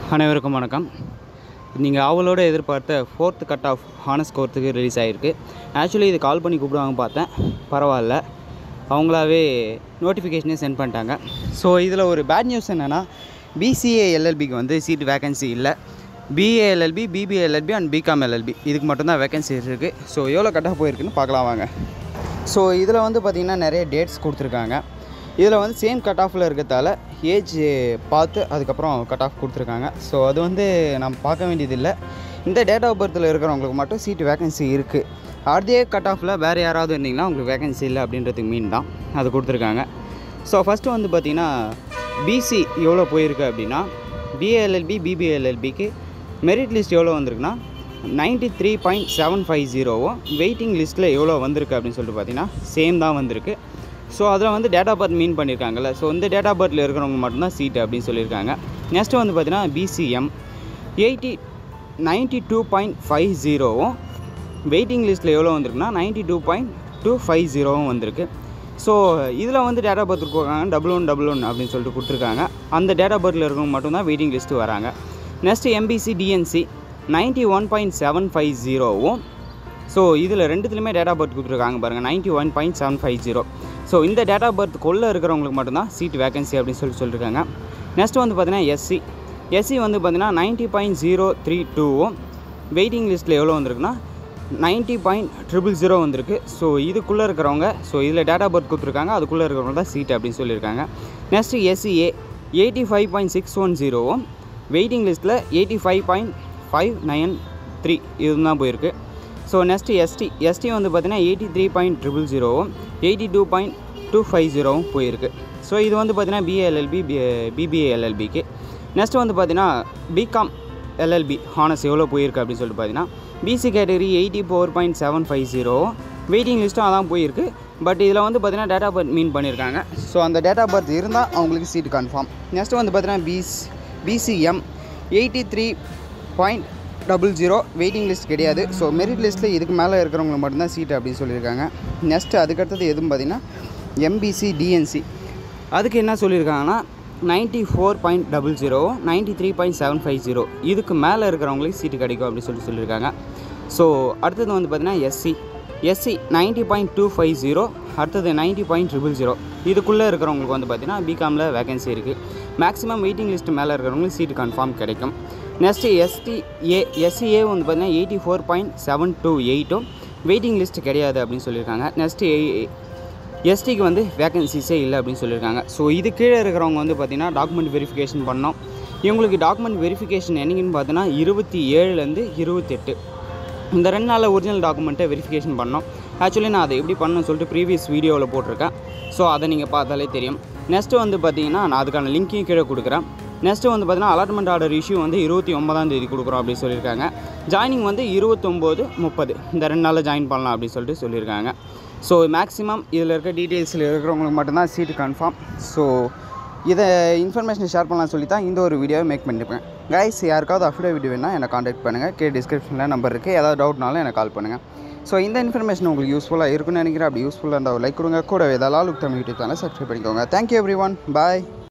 அனைவருக்கும் வணக்கம் நீங்கள் ஆவலோடு எதிர்பார்த்த ஃபோர்த்து கட் ஆஃப் ஹானஸ் கோர்த்துக்கு ரிலீஸ் ஆகிருக்கு ஆக்சுவலி இது கால் பண்ணி கூப்பிடுவாங்க பார்த்தேன் பரவாயில்ல அவங்களாவே நோட்டிஃபிகேஷனே சென்ட் பண்ணிட்டாங்க ஸோ இதில் ஒரு பேட் நியூஸ் என்னென்னா பிசிஏ எல்எல்பிக்கு வந்து சீட் வேகன்சி இல்லை BA LLB BBA LLB and BCom LLB இதுக்கு மட்டும்தான் வேகன்சி இருக்குது ஸோ எவ்வளோ கட் ஆஃப் போயிருக்குன்னு பார்க்கலாம் வாங்க ஸோ இதில் வந்து பார்த்திங்கன்னா நிறைய டேட்ஸ் கொடுத்துருக்காங்க இதில் வந்து சேம் கட் ஆஃபில் இருக்கிறதால ஏஜ் பார்த்து அதுக்கப்புறம் கட் ஆஃப் கொடுத்துருக்காங்க ஸோ அது வந்து நம்ம பார்க்க வேண்டியதில்லை இந்த டேட் ஆஃப் பர்த்தில் இருக்கிறவங்களுக்கு மட்டும் சீட் வேகன்சி இருக்குது அதே கட் ஆஃபில் வேறு யாராவது இருந்தீங்கன்னா உங்களுக்கு வேகன்சி இல்லை அப்படின்றதுக்கு மீன் தான் அது கொடுத்துருக்காங்க ஸோ ஃபஸ்ட்டு வந்து பார்த்திங்கன்னா பிசி எவ்வளோ போயிருக்கு அப்படின்னா பிஏஎல்எல்பி பிபிஎல்எல்பிக்கு மெரிட் லிஸ்ட் எவ்வளோ வந்திருக்குன்னா ninety three point seven five ஜீரோவும் வெயிட்டிங் லிஸ்ட்டில் எவ்வளோ வந்திருக்கு அப்படின்னு சொல்லிட்டு பார்த்தீங்கன்னா சேம் தான் வந்திருக்கு ஸோ அதில் வந்து டேட் ஆஃப் பர்த் மீன் பண்ணியிருக்காங்கல்ல ஸோ இந்த டேட் ஆஃப் பர்த்தில் இருக்கிறவங்க மட்டும்தான் சீட்டு அப்படின்னு சொல்லியிருக்காங்க நெக்ஸ்ட்டு வந்து பார்த்தீங்கன்னா BCM eighty ninety two point five ஜீரோவும் வெயிட்டிங் லிஸ்ட்டில் எவ்வளோ வந்திருக்குன்னா ninety two point two five ஜீரோவும் வந்திருக்கு ஸோ இதில் வந்து டேட் ஆஃப் பர்த் கொடுக்குறாங்க டபுள் ஒன் டபுள் ஒன் அப்படின்னு சொல்லிட்டு கொடுத்துருக்காங்க அந்த டேட் ஆஃப் பர்த்தில் இருக்கிறவங்க மட்டும்தான் வெயிட்டிங் லிஸ்ட்டு வராங்க next MBC DNC ninety one point seven five ஜீரோவும் ஸோ இதில் ரெண்டுத்துலையுமே டேட் ஆஃப் பர்த் கொடுத்துருக்காங்க பாருங்கள் ninety one point seven five zero so இந்த டேட் ஆஃப் பர்த்துக்குள்ளே இருக்கிறவங்களுக்கு மட்டும்தான் சீட் வேகன்சி அப்படின்னு சொல்லி சொல்லியிருக்காங்க நெக்ஸ்ட் வந்து பார்த்தீங்கன்னா எஸ்சி எஸ்சி வந்து பார்த்தீங்கன்னா நைன்ட்டி பாயிண்ட் ஜீரோ த்ரீ டூவும் வெயிட்டிங் லிஸ்ட்டில் எவ்வளோ வந்திருக்குன்னா நைன்ட்டி பாயிண்ட் ட்ரிபிள் ஜீரோ வந்திருக்கு ஸோ இதுக்குள்ளே இருக்கிறவங்க ஸோ இதில் டேட் ஆஃப் பர்த் கொடுத்துருக்காங்க அதுக்குள்ளே இருக்கிறவங்க தான் சீட் அப்படின்னு சொல்லியிருக்காங்க next SCA eighty five point six one ஜீரோவும் வெயிட்டிங் லிஸ்ட்டில் eighty five point five nine three இது தான் போயிருக்கு ஸோ நெக்ஸ்ட்டு எஸ்டி எஸ்டி வந்து பார்த்தீங்கன்னா எயிட்டி த்ரீ பாயிண்ட் ட்ரிபிள் ஜீரோவும் eighty two point two five ஜீரோவும் போயிருக்கு ஸோ இது வந்து பார்த்தீங்கன்னா பிஏஎல்எல்பி பிபிஏ எல்எல்பிக்கு நெக்ஸ்ட் வந்து பார்த்தீங்கன்னா பிகாம் எல்எல்பி ஹானஸ் எவ்வளோ போயிருக்கு அப்படின்னு சொல்லிட்டு பார்த்தீங்கன்னா BC category eighty four point seven five zero waiting லிஸ்ட்டும் அதான் போயிருக்கு பட் இதில் வந்து பார்த்தீங்கன்னா டேட் ஆஃப் பர்த் மீன் பண்ணியிருக்காங்க ஸோ அந்த டேட் ஆஃப் பர்த் இருந்தால் அவங்களுக்கு சீட் கன்ஃபார்ம் நெக்ஸ்ட் வந்து பார்த்தீங்கன்னா பிஸ் BCM eighty three point double zero waiting list கிடையாது ஸோ மெரிட் லிஸ்ட்டில் இதுக்கு மேலே இருக்கிறவங்களுக்கு மட்டும்தான் சீட் அப்படின்னு சொல்லியிருக்காங்க நெக்ஸ்ட்டு அதுக்கடுத்தது எதுவும் பார்த்தீங்கன்னா எம்பிசி டிஎன்சி அதுக்கு என்ன சொல்லியிருக்காங்கன்னா ninety four point double zero ninety three point seven five zero இதுக்கு மேலே இருக்கிறவங்களுக்கு சீட்டு கிடைக்கும் அப்படின்னு சொல்லி சொல்லியிருக்காங்க ஸோ அடுத்தது வந்து பார்த்தீங்கன்னா SC SC ninety point two five zero அடுத்தது நைன்ட்டி பாயிண்ட் ட்ரிபிள் ஜீரோ இதுக்குள்ளே இருக்கிறவங்களுக்கு வந்து பார்த்தீங்கன்னா பிகாமில் வேகன்சி இருக்குது மேக்ஸிமம் வெயிட்டிங் லிஸ்ட் மேலே இருக்கிறவங்களுக்கு சீட்டு கன்ஃபார்ம் கிடைக்கும் நெக்ஸ்ட்டு எஸ்டி ஏ எஸ்சிஏ வந்து பார்த்தீங்கன்னா eighty four point seven two எயிட்டும் வெயிட்டிங் லிஸ்ட் கிடையாது அப்படின்னு சொல்லியிருக்காங்க நெக்ஸ்ட்டு எஸ்டிக்கு வந்து வேகன்சிஸே இல்லை அப்படின்னு சொல்லியிருக்காங்க ஸோ இது கீழே இருக்கிறவங்க வந்து பார்த்திங்கன்னா டாக்குமெண்ட் வெரிஃபிகேஷன் பண்ணோம் இவங்களுக்கு டாக்குமெண்ட் வெரிஃபிகேஷன் என்னைக்குன்னு பார்த்தீங்கன்னா இருபத்தி ஏழுலேருந்து இருபத்தெட்டு இந்த ரெண்டு நாளில் ஒரிஜினல் டாக்குமெண்ட்டை வெரிஃபிகேஷன் பண்ணோம் ஆக்சுவலி நான் அதை எப்படி பண்ணணும்னு சொல்லிட்டு ப்ரீவியஸ் வீடியோவில் போட்டிருக்கேன் ஸோ அதை நீங்கள் பார்த்தாலே தெரியும் நெக்ஸ்ட்டு வந்து பார்த்தீங்கன்னா நான் அதுக்கான லிங்க்கையும் கீழே கொடுக்குறேன் நெக்ஸ்ட்டு வந்து பார்த்தீங்கன்னா அலாட்மெண்ட் ஆர்டர் இஷ்யூ வந்து இருபத்தி ஒன்பதாம் தேதி கொடுக்குறோம் அப்படின்னு சொல்லியிருக்காங்க ஜாயினிங் வந்து இருபத்தொம்போது முப்பது இந்த ரெண்டு நாளில் ஜாயின் பண்ணலாம் அப்படின்னு சொல்லிட்டு சொல்லியிருக்காங்க ஸோ மேக்ஸிமம் இதில் இருக்க டீட்டெயில்ஸில் இருக்கிறவங்களுக்கு மட்டும்தான் சீட்டு கன்ஃபார்ம் ஸோ இதை இன்ஃபர்மேஷன் ஷேர் பண்ணலாம் சொல்லி தான் இந்த ஒரு வீடியோவை மேக் பண்ணியிருப்பேன் கைஸ் யாருக்காவது அஃபிடேவிட் வேணால் என்னை காண்டாக்ட் பண்ணுங்கள் கே டிஸ்கிரிப்ஷனில் நம்பர் இருக்குது ஏதாவது டவுட்னாலும் எனக்கு கால் பண்ணுங்கள் ஸோ இந்த இன்ஃபர்மேஷன் உங்களுக்கு யூஸ்ஃபுல்லாக இருக்குன்னு நினைக்கிறேன் அப்படி யூஸ்ஃபுல்லாக இருந்தால் லைக் கொடுங்க கூட ஏதாவது look Tamil YouTube channel subscribe பண்ணிக்கோங்க தேங்க்யூ எவ்ரி ஒன் பாய்